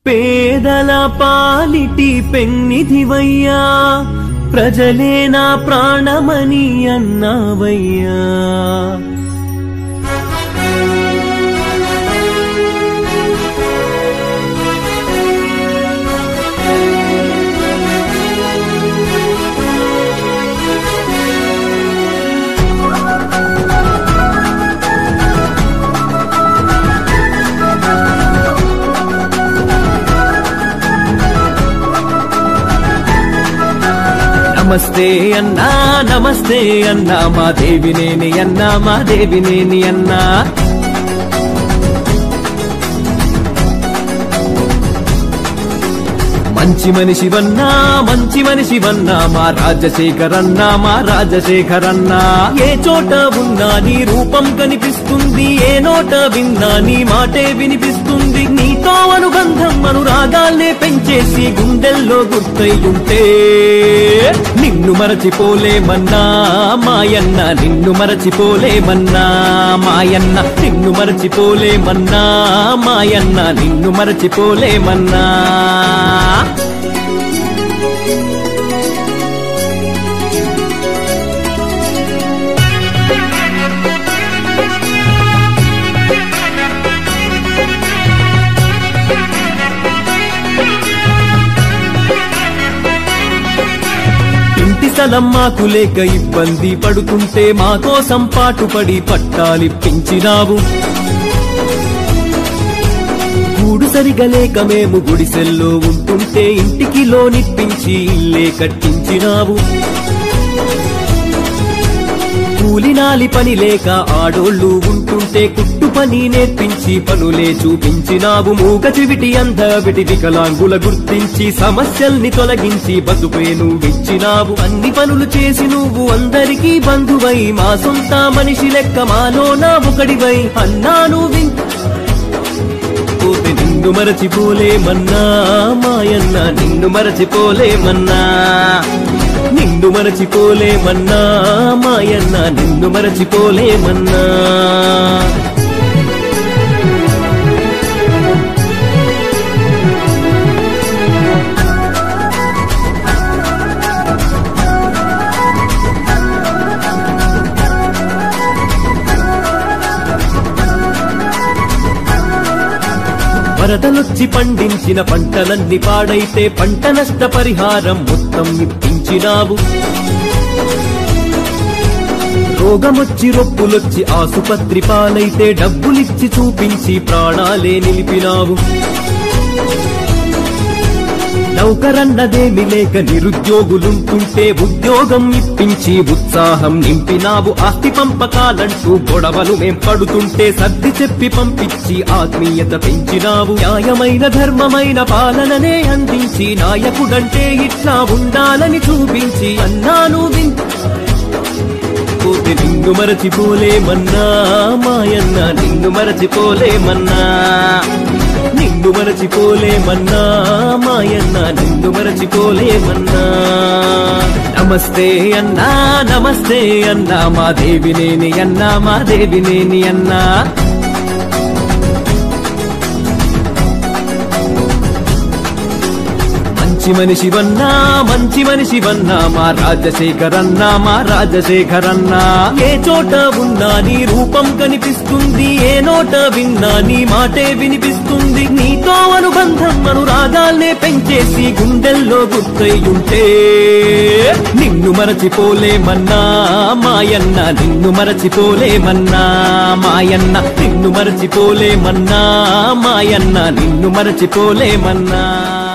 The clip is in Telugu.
పేదల పాలిటి పెన్నిధివయ్యా ప్రజలే నా ప్రాణమని అన్నావయ్యా నమస్తే అన్నా నమస్తే అన్నా మా దేవినేని అన్నా మా దేవినేని అన్నా మంచి మనిషివన్నా మంచి మనిషివన్నా మా రాజశేఖరన్నా మా రాజశేఖరన్నా ఏ చోట ఉన్నా నీ రూపం కనిపిస్తుంది ఏ నోట విన్నా నీ మాటే వినిపిస్తుంది నీతో అనుబంధం అనురాగాల్నే పెంచేసి గుండెల్లో గుర్తయ్యుంటే నిన్ను మరచిపోలేమన్నా మాయన్న నిన్ను మరచిపోలేమన్నా మాయన్న నిన్ను మరచిపోలేమన్నా మాయన్న నిన్ను మరచిపోలేమన్నా ఇంటి స్థలం మాకు లేక ఇబ్బంది పడుతుంటే మా కోసం పాటుపడి పట్టాలిప్పించినావు గూడు సరిగా లేక మేము గుడిసెల్లో ఉంటుంటే ఇంటికి లోనిప్పించి ఇల్లే కట్టించినావు కూలినాలి పని లేక ఆడోళ్ళు ఉంటుంటే కుట్టు పని నేర్పించి పనులే చూపించినావు మూగ చివిటి అంధ విటి వికలాంగుల గుర్తించి సమస్యల్ని తొలగించి బతుకే నువ్విచ్చినావు అన్ని పనులు చేసి నువ్వు అందరికీ బంధువై మా సొంత మనిషి లెక్క మాలో నా ఒకడివై అన్నాను విన్ పోతే నిన్ను మరచిపోలేమన్నా మాయన్న నిన్ను మరచిపోలేమన్నా నిన్ను మరచిపోలేమన్నా మాయన్న నిన్ను మరచిపోలేమన్నా వరదలొచ్చి పండించిన పంటలన్నీ పాడైతే పంట నష్ట పరిహారం మొత్తం ఇప్పించినావు రోగమొచ్చి రొప్పులొచ్చి ఆసుపత్రి పాలైతే డబ్బులిచ్చి చూపించి ప్రాణాలే నిలిపినావు నౌకరన్నదేమి లేక నిరుద్యోగులుంటుంటే ఉద్యోగం ఇప్పించి ఉత్సాహం నింపినావు ఆస్తి పంపకాలంటూ గొడవలు మేం పడుతుంటే సర్ది చెప్పి పంపించి ఆత్మీయత పెంచినావు న్యాయమైన ధర్మమైన పాలననే అందించి నాయకుడంటే ఇట్లా ఉండాలని చూపించి అన్నాను విన్ పోతే నిన్ను మరచిపోలేమన్నా మాయన్న నిన్ను మరచిపోలేమన్నా నిన్ను మరచిపోలేమన్నా మాయన్న నిన్ను మరచిపోలేమన్నా నమస్తే అన్నా నమస్తే అన్నా మా దేవినేని అన్నా మా దేవినేని అన్నా మంచి మనిషివన్నా మంచి మనిషివన్నా మా రాజశేఖరన్నా మా రాజశేఖరన్నా ఏ చోట ఉన్నా నీ రూపం కనిపిస్తుంది ఏ నోట విన్నా నీ మాటే వినిపిస్తుంది నీతో అనుబంధం అనురాగాల్నే పెంచేసి గుండెల్లో గుర్తయ్యుంటే నిన్ను మరచిపోలేమన్నా మాయన్న నిన్ను మరచిపోలేమన్నా మాయన్న నిన్ను మరచిపోలేమన్నా మాయన్న నిన్ను మరచిపోలేమన్నా